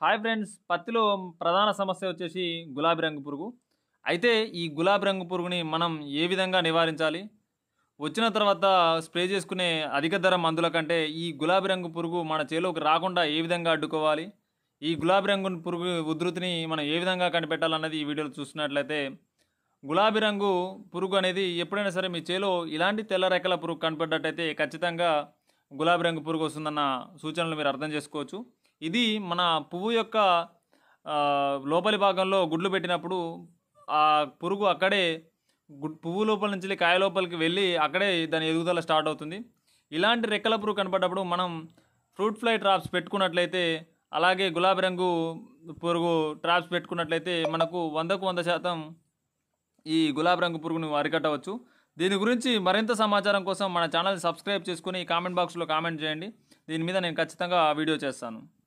hi friends పత్తిలో ప్రధాన సమస్య వచ్చేసి గులాబీ రంగు పురుగు అయితే ఈ గులాబీ రంగు పురుగుని మనం ఏ విధంగా నివారించాలి వచ్చిన తర్వాత స్ప్రే చేసుకునే అధిక ధర మందుల కంటే ఈ గులాబీ రంగు పురుగు మన చేలోకి రాకుండా ఏ విధంగా అడ్డుకోవాలి ఈ గులాబీ రంగు పురుగు ఉధృతిని మనం ఏ విధంగా కనిపెట్టాలన్నది ఈ వీడియోలో చూస్తున్నట్లయితే గులాబీ రంగు పురుగు అనేది ఎప్పుడైనా సరే మీ చేలో ఇలాంటి తెల్ల రెక్కల పురుగు కనపడ్డట్టయితే ఖచ్చితంగా గులాబీ రంగు పురుగు వస్తుందన్న సూచనలు మీరు అర్థం చేసుకోవచ్చు ఇది మన పువ్వు యొక్క ఆ, లోపలి భాగంలో గుడ్లు పెట్టినప్పుడు ఆ పురుగు అక్కడే గుడ్ పువ్వు లోపల నుంచి కాయ లోపలికి వెళ్ళి అక్కడే దాని ఎదుగుదల స్టార్ట్ అవుతుంది ఇలాంటి రెక్కల పురుగు కనపడ్డప్పుడు మనం ఫ్రూట్ ఫ్లై ట్రాప్స్ పెట్టుకున్నట్లయితే అలాగే గులాబీ రంగు పురుగు ట్రాప్స్ పెట్టుకున్నట్లయితే మనకు వందకు వంద శాతం ఈ గులాబీ రంగు పురుగును అరికట్టవచ్చు దీని గురించి మరింత సమాచారం కోసం మన ఛానల్ సబ్స్క్రైబ్ చేసుకుని కామెంట్ బాక్స్లో కామెంట్ చేయండి దీని మీద నేను ఖచ్చితంగా వీడియో చేస్తాను